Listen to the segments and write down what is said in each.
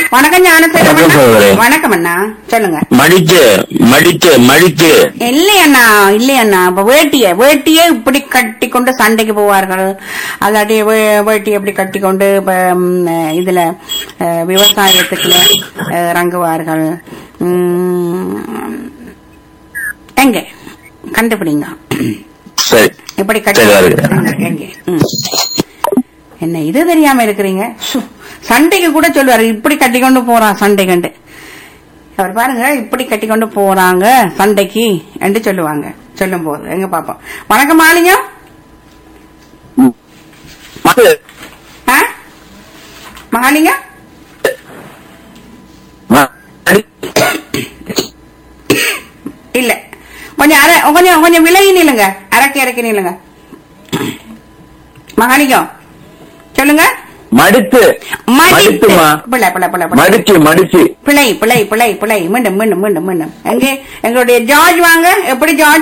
வணக்கம் ஞானசேகரன் வணக்கம் அண்ணா. சகோதரி. வணக்கம் அண்ணா சொல்லுங்க மடித்து மடித்து மடித்து இல்லையண்ணா இல்லையண்ணா இப்ப வேட்டிய வேட்டியை இப்படி கட்டி கொண்டு சண்டைக்கு போவார்கள் அல்லாட்டி வே- வேட்டியை இப்படி கட்டி கொண்டு இப்ப, ம், இதுல அஹ், விவசாயத்துக்குள்ள அஹ், இறங்குவார்கள் ம், எங்க கண்டுபிடிங்க சரி இப்படி கட்டி சரி, வருது. எங்க, எங்க ம். என்ன இது தெரியாம இருக்கிறீங்க சு, சண்டைக்கு கூட சொல்லுவாரு இப்படி கட்டி கொண்டு போறான் சண்டை கண்டு அவர் பாருங்க இப்படி கட்டி கொண்டு போறாங்க சண்டைக்கு என்று சொல்லுவாங்க சொல்லும் போது எங்க பாப்போம் வணக்கம் மாலிங்க மடு. ஆ? மகாலிங்க மடி. இல்ல கொஞ்சம் அரை கொஞ்சம் கொஞ்சம் விலகி நில்லுங்க அரைக்கி இறக்கி நில்லுங்க மகாலிங்கம் சொல்லுங்க மடித்து மடித்து மடித்துமா பிள்ளை பிள்ளை பிள்ளை பிள்ளை மடிச்சு மடிச்சு பிழை பிழை பிழை பிழை மீண்டும் மீண்டும் மீண்டும் மீண்டும் எங்கே எங்களுடைய ஜார்ஜ் வாங்க எப்படி ஜார்ஜ்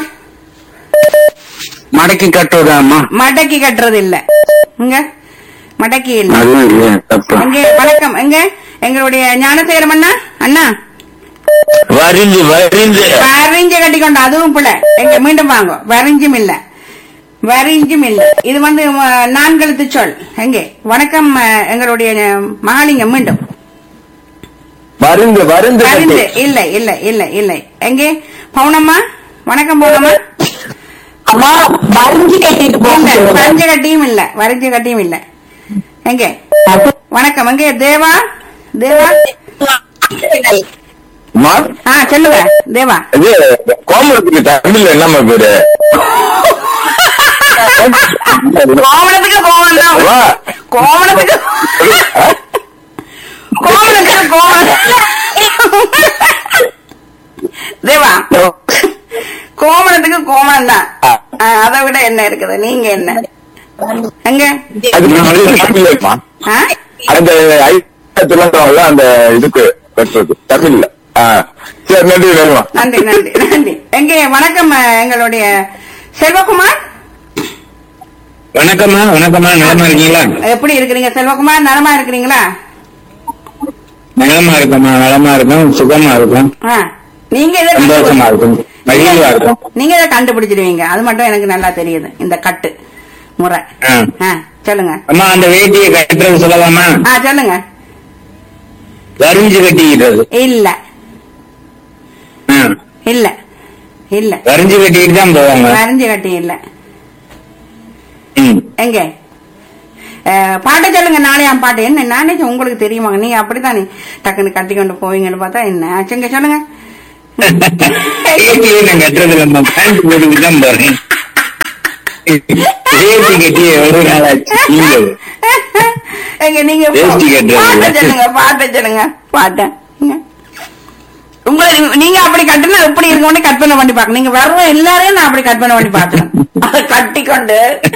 மடக்கி கட்டுவதாம்மா மடக்கி கட்டுறது இல்ல இங்க மடக்கி இல்ல அது இல்லையா, தப்பு எங்க வணக்கம் எங்க எங்களுடைய ஞானசேகரம் அண்ணா அண்ணா வரிஞ்சு வரிஞ்சு வரிஞ்சு கட்டிக்கொண்டு அதுவும் பிள்ளை எங்க மீண்டும் வாங்க வரிஞ்சும் இல்ல வரிஞ்சும் இல்ல இது வந்து அஹ், நான்கெழுத்து சொல் எங்கே வணக்கம் அஹ், எங்களுடைய அஹ், மகாலிங்கம் மீண்டும் வருந்து வருந்து வரிஞ்சு இல்ல இல்ல இல்ல இல்ல எங்கே பவுனம்மா வணக்கம் பவுனம்மா அம்மா வரைஞ்சு கட்டிட்டு இல்ல போங்க வரிஞ்சு கட்டியும் இல்ல வரிஞ்சு கட்டியும் இல்ல எங்க வணக்கம் எங்க தேவா தேவா மா, ஆ சொல்லுங்க தேவா இது கோமலத்துக்கு தமிழ்ல என்னம்மா பேரு கோவணத்துக்கு கோவம் தான் வா. கோவணத்துக்கு கோவணத்துக்கு கோவம் தேவா கோவணத்துக்கு கோவணம் தான் அதை விட என்ன இருக்குது நீங்க என்ன எங்க அது தமிழ்லமா ஆ? அந்த ஐயத்துல அந்த இதுக்கு கட்டுறது தமிழ்ல ஆ. சரி நன்றி வேணுமா நன்றி நன்றி நன்றி எங்க வணக்கம் அஹ், எங்களுடைய செல்வகுமார் வணக்கம்மா வணக்கம்மா நலமா இருக்கீங்களா எப்படி இருக்கிறீங்க செல்வகுமார் நலமா இருக்கிறீங்களா நலமா இருக்கம்மா நலமா இருக்கும் சுகமா இருக்கும் ஆ. நீங்க இதை சந்தோஷமா இருக்கும் மகிழ்ச்சியா இருக்கும் நீங்க இதை கண்டுபிடிச்சிடுவீங்க அது மட்டும் எனக்கு நல்லா தெரியுது இந்த கட்டு முறை ஆ. ஆ, சொல்லுங்க அம்மா அந்த வேட்டியை கட்டுறது சொல்லலாமா ஆ சொல்லுங்க வரிஞ்சு கட்டிக்கிறது இல்ல ஆ. இல்ல இல்ல வரிஞ்சு கட்டிக்கிட்டு தான் போவாங்க வரைஞ்சு கட்டி இல்ல ம். எங்க அஹ், பாட்டை சொல்லுங்க நாளையாம் பாட்டு என்ன நானே சொ- உங்களுக்கு தெரியுமாங்க நீங்க அப்படித்தானே டக்குன்னு கட்டி கொண்டு போவீங்கன்னு பார்த்தா என்ன ஆச்சுங்க சொல்லுங்க வேட்டியை நான் கட்டுறது இல்லம்மா பேண்ட் போட்டுக்கிட்டு தான் போறேன் வேட்டி கட்டி எவ்வளவு நாள் ஆச்சு நீங்க எங்க நீங்க வேஷ்டி கட்டுறது. பாட்டை சொல்லுங்க பாட்டை சொல்லுங்க பாட்டை இங்க. உங்களை நீங்க- நீங்க அப்படி கட்டுனா எப்படி இருக்கும்னு கற்பனை பண்ணி பாக்க நீங்க வர்ற எல்லாரையும் நான் அப்படி கற்பனை பண்ணி பாத்துறேன் அதை கட்டி கொண்டு